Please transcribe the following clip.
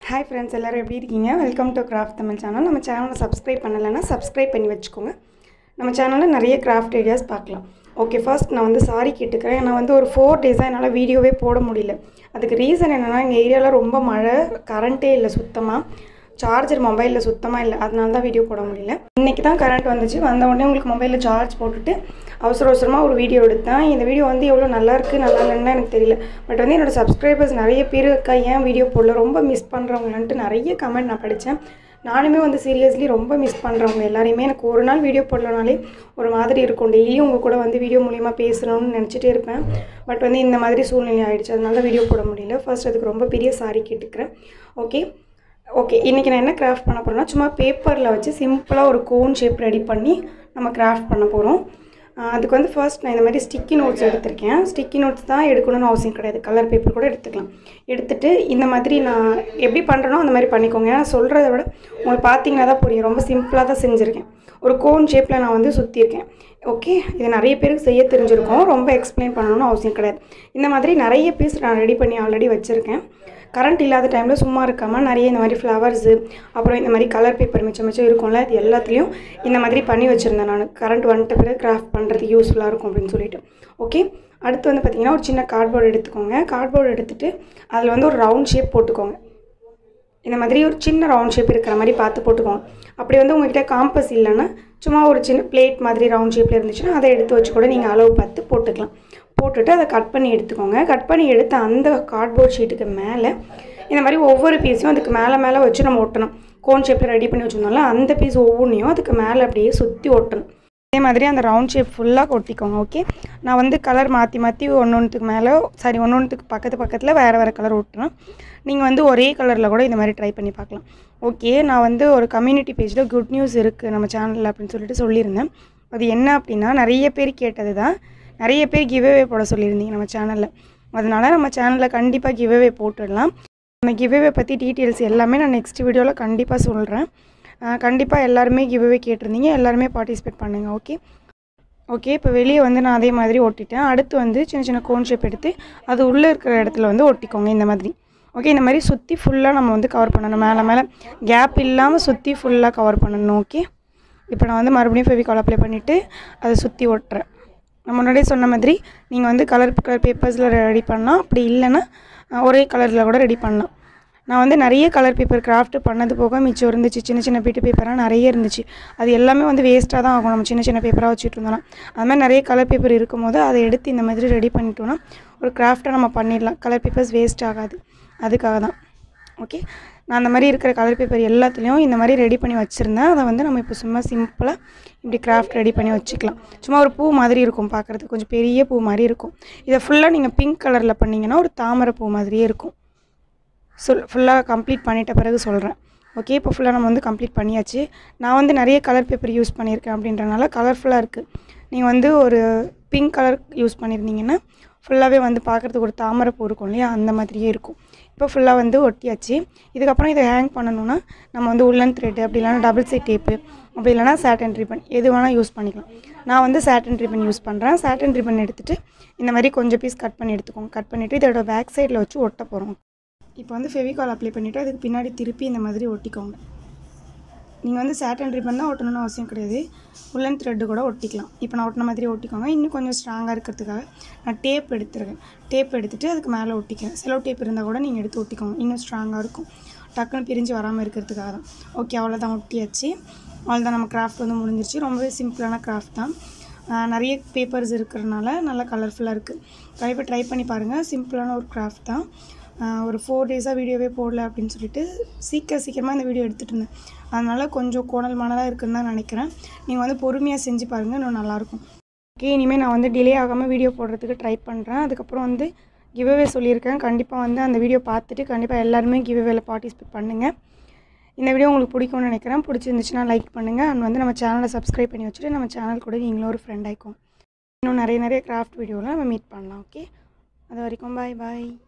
hi friends எல்லோரும் எப்படி இருக்கீங்க welcome to craft Tamil channel நம்ம சேனலை சப்ஸ்கிரைப் பண்ணலைன்னா சப்ஸ்கிரைப் பண்ணி வச்சுக்கோங்க நம்ம சேனலில் நிறைய கிராஃப்ட் ஐடியாஸ் பார்க்கலாம் ஓகே ஃபர்ஸ்ட் நான் வந்து சாரி கேட்டுக்கிறேன் நான் வந்து ஒரு ஃபோர் டேஸாக என்னால் வீடியோவே போட முடியல அதுக்கு ரீசன் என்னென்னா எங்கள் ஏரியாவில் ரொம்ப மழை கரண்ட்டே இல்லை சுத்தமாக சார்ஜர் மொபைலில் சுத்தமாக இல்லை அதனால தான் வீடியோ போட முடியல இன்றைக்கி தான் கரண்ட் வந்துச்சு வந்த உடனே உங்களுக்கு மொபைலில் சார்ஜ் போட்டுட்டு அவசர அவசரமாக ஒரு வீடியோ எடுத்தேன் இந்த வீடியோ வந்து எவ்வளோ நல்லா இருக்குது நல்லா இல்லைன்னு எனக்கு தெரியல பட் வந்து என்னோடய சப்ஸ்கிரைபர்ஸ் நிறைய பேர் அக்கா ஏன் வீடியோ போடல ரொம்ப மிஸ் பண்ணுறவங்களான்ட்டு நிறைய கமெண்ட் நான் படித்தேன் நானுமே வந்து சீரியஸ்லி ரொம்ப மிஸ் பண்ணுறவங்க எல்லாரையுமே எனக்கு ஒரு நாள் வீடியோ போடலனாலே ஒரு மாதிரி இருக்கும் டெய்லியும் உங்கள் கூட வந்து வீடியோ மூலிமா பேசணும்னு நினச்சிட்டே இருப்பேன் பட் வந்து இந்த மாதிரி சூழ்நிலை ஆயிடுச்சு அதனால தான் வீடியோ போட முடியல ஃபர்ஸ்ட் அதுக்கு ரொம்ப பெரிய சாரி கேட்டுக்கிறேன் ஓகே ஓகே இன்றைக்கி நான் என்ன கிராஃப்ட் பண்ண போகிறேன்னா சும்மா பேப்பரில் வச்சு சிம்பிளாக ஒரு கோன் ஷேப் ரெடி பண்ணி நம்ம கிராஃப்ட் பண்ண போகிறோம் அதுக்கு வந்து ஃபர்ஸ்ட் நான் இந்த மாதிரி ஸ்டிக்கி நோட்ஸ் எடுத்திருக்கேன் ஸ்டிக்கி நோட்ஸ் தான் எடுக்கணும்னு அவசியம் கிடையாது கலர் பேப்பர் கூட எடுத்துக்கலாம் எடுத்துகிட்டு இந்த மாதிரி நான் எப்படி பண்ணுறனோ அந்த மாதிரி பண்ணிக்கோங்க ஏன்னா சொல்கிறத விட உங்களுக்கு பார்த்தீங்கன்னா தான் புரியும் ரொம்ப சிம்பிளாக தான் செஞ்சுருக்கேன் ஒரு கோன் ஷேப்பில் நான் வந்து சுற்றியிருக்கேன் ஓகே இது நிறைய பேருக்கு செய்ய தெரிஞ்சிருக்கும் ரொம்ப எக்ஸ்பிளைன் பண்ணணும்னு அவசியம் கிடையாது இந்த மாதிரி நிறைய பீஸ் நான் ரெடி பண்ணி ஆல்ரெடி வச்சுருக்கேன் கரண்ட் இல்லாத டைமில் சும்மா இருக்காமல் நிறைய இந்த மாதிரி ஃப்ளவர்ஸு அப்புறம் இந்த மாதிரி கலர் பேப்பர் மிச்சம் மிச்சம் இருக்கும்ல இது எல்லாத்துலேயும் இந்த மாதிரி பண்ணி வச்சுருந்தேன் நான் கரண்ட் வந்துட்ட பிறகு கிராஃப்ட் பண்ணுறதுக்கு யூஸ்ஃபுல்லாக இருக்கும் அப்படின்னு சொல்லிட்டு ஓகே அடுத்து வந்து பார்த்திங்கன்னா ஒரு சின்ன கார்ட்போர்டு எடுத்துக்கோங்க கார்ட்போர்டு எடுத்துகிட்டு அதில் வந்து ஒரு ரவுண்ட் ஷேப் போட்டுக்கோங்க இந்த மாதிரி ஒரு சின்ன ரவுண்ட் ஷேப் இருக்கிற மாதிரி பார்த்து போட்டுக்கோங்க அப்படி வந்து உங்கள்கிட்ட காம்பஸ் இல்லைன்னா சும்மா ஒரு சின்ன பிளேட் மாதிரி ரவுண்ட் ஷேப்பில் இருந்துச்சுன்னா அதை எடுத்து வச்சு கூட நீங்கள் அளவு பார்த்து போட்டுக்கலாம் போட்டுட்டு அதை கட் பண்ணி எடுத்துக்கோங்க கட் பண்ணி எடுத்த அந்த கார்ட்போர்ட் ஷீட்டுக்கு மேலே இந்த மாதிரி ஒவ்வொரு பீஸையும் அதுக்கு மேலே மேலே வச்சு நம்ம ஒட்டணும் கோன் ஷேப்பில் ரெடி பண்ணி வச்சுருந்தோம்ல அந்த பீஸ் ஒவ்வொன்றையும் அதுக்கு மேலே அப்படியே சுற்றி ஒட்டணும் அதே மாதிரி அந்த ரவுண்ட் ஷேப் ஃபுல்லாக ஒட்டிக்கோங்க ஓகே நான் வந்து கலர் மாற்றி மாற்றி ஒன்று ஒன்றுத்துக்கு மேலே சாரி ஒன்று ஒன்றுத்துக்கு பக்கத்து பக்கத்தில் வேறு வேறு கலர் ஒட்டுறேன் நீங்கள் வந்து ஒரே கலரில் கூட இந்த மாதிரி ட்ரை பண்ணி பார்க்கலாம் ஓகே நான் வந்து ஒரு கம்யூனிட்டி பேஜில் குட் நியூஸ் இருக்குது நம்ம சேனலில் அப்படின்னு சொல்லிட்டு சொல்லியிருந்தேன் அது என்ன அப்படின்னா நிறைய பேர் கேட்டது தான் நிறைய பேர் கிவ்அவே போட சொல்லியிருந்தீங்க நம்ம சேனலில் அதனால் நம்ம சேனலில் கண்டிப்பாக கிவ்அவே போட்டுடலாம் அந்த கிவ்அவே பற்றி டீட்டெயில்ஸ் எல்லாமே நான் நெக்ஸ்ட் வீடியோவில் கண்டிப்பாக சொல்கிறேன் கண்டிப்பாக எல்லாருமே கிவ்அவே கேட்டிருந்தீங்க எல்லாருமே பார்ட்டிசிபேட் பண்ணுங்கள் ஓகே ஓகே இப்போ வெளியே வந்து நான் அதே மாதிரி ஒட்டிட்டேன் அடுத்து வந்து சின்ன சின்ன கோன் ஷேப் எடுத்து அது உள்ளே இருக்கிற இடத்துல வந்து ஒட்டிக்கோங்க இந்த மாதிரி ஓகே இந்த மாதிரி சுற்றி ஃபுல்லாக நம்ம வந்து கவர் பண்ணணும் மேலே மேலே கேப் இல்லாமல் சுற்றி ஃபுல்லாக கவர் பண்ணணும் ஓகே இப்போ நான் வந்து மறுபடியும் ஃபெவிகால் அப்ளை பண்ணிவிட்டு அதை சுற்றி ஒட்டுறேன் நான் முன்னாடியே சொன்ன மாதிரி நீங்கள் வந்து கலர் கலர் பேப்பர்ஸில் ரெடி பண்ணலாம் அப்படி இல்லைன்னா ஒரே கலரில் கூட ரெடி பண்ணலாம் நான் வந்து நிறைய கலர் பேப்பர் கிராஃப்ட் பண்ணது போக மிச்சம் இருந்துச்சு சின்ன சின்ன பீட்டு பேப்பராக நிறைய இருந்துச்சு அது எல்லாமே வந்து வேஸ்ட்டாக தான் ஆகும் நம்ம சின்ன சின்ன பேப்பராக வச்சுட்டு இருந்தோம்னா அது மாதிரி நிறைய கலர் பேப்பர் இருக்கும்போது அதை எடுத்து இந்த மாதிரி ரெடி பண்ணிட்டோன்னா ஒரு கிராஃப்ட்டை நம்ம பண்ணிடலாம் கலர் பேப்பர்ஸ் வேஸ்ட் ஆகாது அதுக்காக தான் ஓகே நான் அந்த மாதிரி இருக்கிற கலர் பேப்பர் எல்லாத்துலேயும் இந்த மாதிரி ரெடி பண்ணி வச்சுருந்தேன் அதை வந்து நம்ம இப்போ சும்மா சிம்பிளாக இப்படி கிராஃப்ட் ரெடி பண்ணி வச்சுக்கலாம் சும்மா ஒரு பூ மாதிரி இருக்கும் பார்க்குறதுக்கு கொஞ்சம் பெரிய பூ மாதிரி இருக்கும் இதை ஃபுல்லாக நீங்கள் பிங்க் கலரில் பண்ணிங்கன்னா ஒரு தாமரை பூ மாதிரியே இருக்கும் சொல் ஃபுல்லாக கம்ப்ளீட் பண்ணிட்ட பிறகு சொல்கிறேன் ஓகே இப்போ ஃபுல்லாக நம்ம வந்து கம்ப்ளீட் பண்ணியாச்சு நான் வந்து நிறைய கலர் பேப்பர் யூஸ் பண்ணியிருக்கேன் அப்படின்றனால கலர்ஃபுல்லாக இருக்குது நீங்கள் வந்து ஒரு பிங்க் கலர் யூஸ் பண்ணியிருந்தீங்கன்னா ஃபுல்லாகவே வந்து பார்க்குறதுக்கு ஒரு தாமரை பூ இருக்கும் இல்லையா அந்த மாதிரியே இருக்கும் இப்போ ஃபுல்லாக வந்து ஒட்டியாச்சு இதுக்கப்புறம் இதை ஹேங் பண்ணணுன்னா நம்ம வந்து உள்ளன் த்ரெட் அப்படி இல்லைனா டபுள் சைட் டேப்பு அப்படி இல்லைனா சேட்டன் ரிப்பன் எது வேணால் யூஸ் பண்ணிக்கலாம் நான் வந்து சேட்டன் ரிப்பன் யூஸ் பண்ணுறேன் சேட்டன் ரிப்பன் எடுத்துகிட்டு இந்த மாதிரி கொஞ்சம் பீஸ் கட் பண்ணி எடுத்துக்கோங்க கட் பண்ணிவிட்டு இதோட பேக் சைடில் வச்சு ஒட்ட போகிறோம் இப்போ வந்து ஃபெவிகால் அப்ளை பண்ணிவிட்டு அதுக்கு பின்னாடி திருப்பி இந்த மாதிரி ஒட்டிக்கோங்க நீங்கள் வந்து சேட்டன் ரிப்பன் தான் ஒட்டணும்னு அவசியம் கிடையாது உள்ளன் த்ரெட்டு கூட ஒட்டிக்கலாம் இப்போ நான் ஒட்டின மாதிரி ஒட்டிக்கோங்க இன்னும் கொஞ்சம் ஸ்ட்ராங்காக இருக்கிறதுக்காக நான் டேப் எடுத்துருக்கேன் டேப் எடுத்துகிட்டு அதுக்கு மேலே ஒட்டிக்கிறேன் செலோ டேப் இருந்தால் கூட நீங்கள் எடுத்து ஒட்டிக்கோங்க இன்னும் ஸ்ட்ராங்காக இருக்கும் டக்குன்னு பிரிஞ்சு வராமல் இருக்கிறதுக்காக தான் ஓகே அவ்வளோதான் ஒட்டியாச்சு அவ்வளோதான் நம்ம கிராஃப்ட் வந்து முடிஞ்சிருச்சு ரொம்பவே சிம்பிளான கிராஃப்ட் தான் நிறைய பேப்பர்ஸ் இருக்கிறதுனால நல்லா கலர்ஃபுல்லாக இருக்குது கண்டிப்பாக ட்ரை பண்ணி பாருங்கள் சிம்பிளான ஒரு கிராஃப்ட் தான் ஒரு ஃபோர் டேஸாக வீடியோவே போடல அப்படின்னு சொல்லிட்டு சீக்கிரம் சீக்கிரமாக இந்த வீடியோ எடுத்துகிட்டு இருந்தேன் அதனால் கொஞ்சம் கோணல் மனதாக இருக்குன்னு தான் நினைக்கிறேன் நீங்கள் வந்து பொறுமையாக செஞ்சு பாருங்கள் இன்னும் நல்லாயிருக்கும் ஓகே இனிமேல் நான் வந்து டிலே ஆகாமல் வீடியோ போடுறதுக்கு ட்ரை பண்ணுறேன் அதுக்கப்புறம் வந்து கிவ்அவே சொல்லியிருக்கேன் கண்டிப்பாக வந்து அந்த வீடியோ பார்த்துட்டு கண்டிப்பாக எல்லாருமே கிவ்அவேல பார்ட்டிசிபேட் பண்ணுங்கள் இந்த வீடியோ உங்களுக்கு பிடிக்கும்னு நினைக்கிறேன் பிடிச்சிருந்துச்சுன்னா லைக் பண்ணுங்கள் அண்ட் வந்து நம்ம சேனலை சப்ஸ்கிரைப் பண்ணி வச்சுட்டு நம்ம சேனல் கூட நீங்களும் ஒரு ஃப்ரெண்ட் ஆகிக்கும் இன்னும் நிறைய நிறைய கிராஃப்ட் வீடியோவில் நம்ம மீட் பண்ணலாம் ஓகே அது வரைக்கும் பாய் பாய்